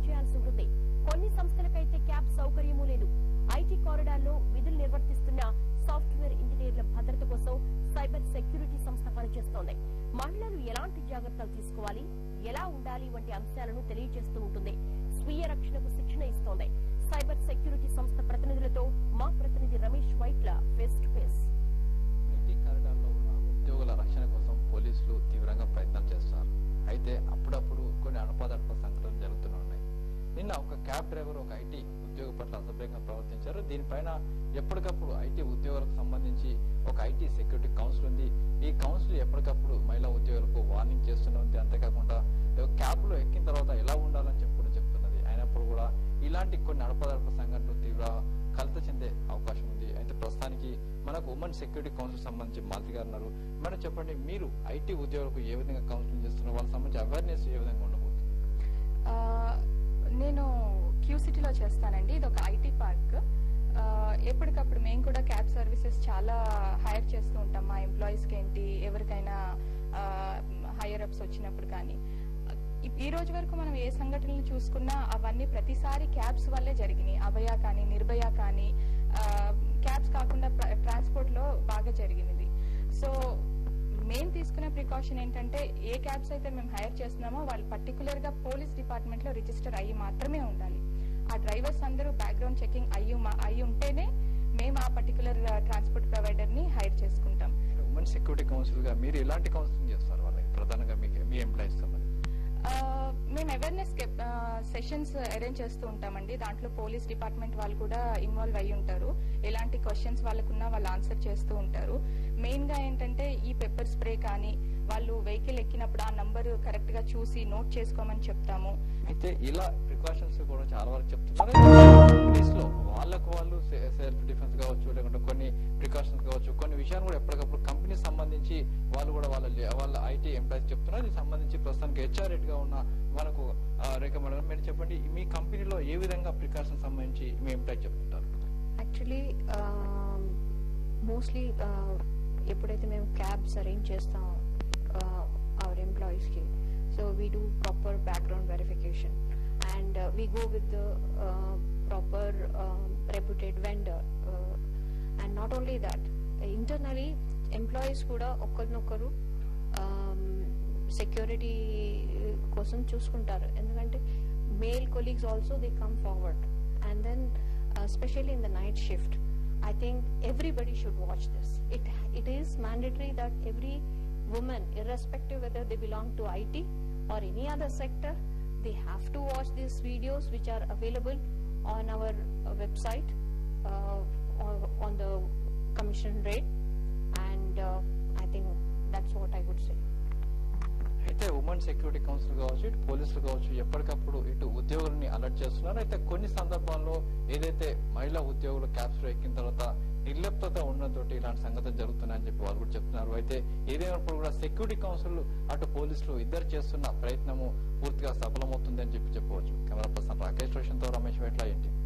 పనిచేయాల్సి ఉంటుంది కొన్ని సంస్థలకైతే క్యాబ్ సౌకర్యమూ లేదు ఐటీ కారిడార్లో విధులు నిర్వర్తిస్తున్న సాఫ్ట్వేర్ ఇంజనీర్ల భద్రత కోసం సైబర్ సెక్యూరిటీ సంస్థ పనిచేస్తోంది మహిళలు ఎలాంటి జాగ్రత్తలు తీసుకోవాలి ఎలా ఉండాలి వంటి అంశాలను తెలియజేస్తూ ఉంటుంది స్వీయ రక్షణకు శిక్షణ ఇస్తోంది సైబర్ సెక్యూరిటీ సంస్థ ప్రతినిధులతో మా ప్రతినిధి Ramesh Vytla face to face IT కారిడార్లో ఉన్న ఉద్యోగుల రక్షణ కోసం పోలీసులు తీవ్రంగా ప్రయత్నం చేస్తున్నారు అయితే అప్పుడప్పుడు కొన్ని అడపాదడప సంఘటనలు జరుగుతూనే ఉన్నాయి నిన్న ఒక క్యాబ్ డ్రైవర్ ఒక ఐటీ ఉద్యోగ పట్ల అసభ్యంగా ప్రవర్తించారు దీనిపైన ఎప్పటికప్పుడు ఐటీ ఉద్యోగులకు సంబంధించి ఒక ఐటీ సెక్యూరిటీ కౌన్సిల్ ఉంది ఈ కౌన్సిల్ ఎప్పటికప్పుడు మహిళా ఉద్యోగులకు వార్నింగ్ చేస్తూనే ఉంది అంతేకాకుండా క్యాబ్ లో ఎక్కిన తర్వాత ఎలా ఉండాలని చెప్పి కూడా చెప్తున్నది అయినప్పుడు కూడా ఇలాంటి కొన్ని అడపదడప సంఘటనలు తీవ్ర కలత చెందే అవకాశం ఉంది అయితే ప్రస్తుతానికి మనకు ఉమెన్ సెక్యూరిటీ కౌన్సిల్ సంబంధించి మాలతి గారు ఉన్నారు మేడం చెప్పండి మీరు ఐటీ ఉద్యోగులకు ఏ విధంగా కౌన్సిలింగ్ చేస్తున్నారు వాళ్ళకి సంబంధించి అవేర్నెస్ ఏ విధంగా ఉండబోతుంది ఆ, నేను క్యూ సిటీలో చేస్తానండి ఇది ఒక ఐటీ పార్క్ ఆ, ఎప్పటికప్పుడు మేము కూడా క్యాబ్ సర్వీసెస్ చాలా హైర్ చేస్తూ ఉంటాం మా ఎంప్లాయీస్కి ఏంటి ఎవరికైనా హైయర్ అప్స్ వచ్చినప్పుడు కానీ ఈ- ఈ రోజు వరకు మనం ఏ సంఘటనలు చూసుకున్నా అవన్నీ ప్రతిసారి క్యాబ్స్ వల్లే జరిగినాయి అభయ కానీ నిర్భయ కానీ క్యాబ్స్ కాకుండా ట్రాన్స్పోర్ట్ లో బాగా జరిగినది సో మేము తీసుకునే ప్రికాషన్ ఏంటంటే ఏ క్యాబ్స్ అయితే మేము హైర్ చేస్తున్నామో వాళ్ళు పర్టికులర్ గా పోలీస్ డిపార్ట్మెంట్ లో రిజిస్టర్ అయ్యి మాత్రమే ఉండాలి ఆ డ్రైవర్స్ అందరూ బ్యాక్గ్రౌండ్ చెకింగ్ అయ్యి మా- అయ్యి ఉంటేనే మేము ఆ పర్టికులర్ ట్రాన్స్పోర్ట్ ప్రొవైడర్ ని హైర్ చేసుకుంటాం ఉమెన్ సెక్యూరిటీ కౌన్సిల్ గా మీరు ఎలాంటి కౌన్సిలింగ్ చేస్తారు వాళ్ళకి ప్రధానంగా మీకు మీ ఎంప్లాయీస్ సంబంధించి ఆ, మేము అవేర్నెస్ సెషన్స్ అరేంజ్ చేస్తూ ఉంటామండి దాంట్లో పోలీస్ డిపార్ట్మెంట్ వాళ్ళు కూడా ఇన్వాల్వ్ అయి ఉంటారు ఎలాంటి క్వశ్చన్స్ వాళ్ళకున్నా వాళ్ళు ఆన్సర్ చేస్తూ ఉంటారు మెయిన్ గా ఏంటంటే ఈ పెప్పర్ స్ప్రే కానీ వాళ్ళు వెహికల్ ఎక్కినప్పుడు ఆ నంబర్ కరెక్ట్ గా చూసి నోట్ చేసుకోమని చెప్తాము అయితే ఇలా ప్రికాషన్స్ కూడా చాలా వరకు చెప్తున్నారు పోలీస్ లో వాళ్ళకు వాళ్ళు సెల్ఫ్ డిఫెన్స్ కావచ్చు లేకుంటే కొన్ని ప్రికాషన్స్ కావచ్చు కొన్ని విషయాలు కూడా ఎప్పటికప్పుడు కంపెనీ సంబంధించి వాళ్ళు కూడా వాళ్ళ లే- వాళ్ళ ఐటీ ఎంప్లాయీస్ చెప్తున్నారు దీనికి సంబంధించి ప్రస్తుతానికి హెచ్ఆర్ గా ఉన్న మనకు రికమెండ్ మీరు చెప్పండి మీ కంపెనీలో ఏ విధంగా ప్రికాషన్ సంబంధించి మీ ఎంప్లాయీ చెప్తుంటారు యాక్చువల్లీ మోస్ట్లీ ఎప్పుడైతే మేము క్యాబ్స్ అరేంజ్ చేస్తాం అవర్ ఎంప్లాయీస్కి so we do proper background verification and we go with the proper reputed vendor and not only that internally employees కూడా ఒకరినొకరు సెక్యూరిటీ కోసం చూసుకుంటారు ఎందుకంటే male colleagues also they come forward and then uh, especially in the night shift i think everybody should watch this it it is mandatory that every woman irrespective whether they belong to it or any other sector they have to watch these videos which are available on our uh, website uh, on, on the commission rate and uh, i think that's what i would say అయితే women security council కావచ్చు ఇటు పోలీసులు కావచ్చు ఎప్పటికప్పుడు ఇటు ఉద్యోగులని alert చేస్తున్నారు అయితే కొన్ని సందర్భాల్లో ఏదైతే మహిళా ఉద్యోగులు క్యాబ్స్ లో ఎక్కిన తర్వాత నిర్లిప్తత ఉండడంతో ఇలాంటి సంగతులు జరుగుతున్నాయని చెప్పి వాళ్ళు కూడా చెప్తున్నారు అయితే ఏదైనప్పుడు కూడా సెక్యూరిటీ కౌన్సిల్ అటు పోలీసులు ఇద్దరు చేస్తున్న ప్రయత్నము పూర్తిగా సఫలమవుతుంది అని చెప్పి చెప్పవచ్చు కెమెరా పర్సన్ రాకేష్ రోషన్ తో రమేష్ వెట్ల ఏంటి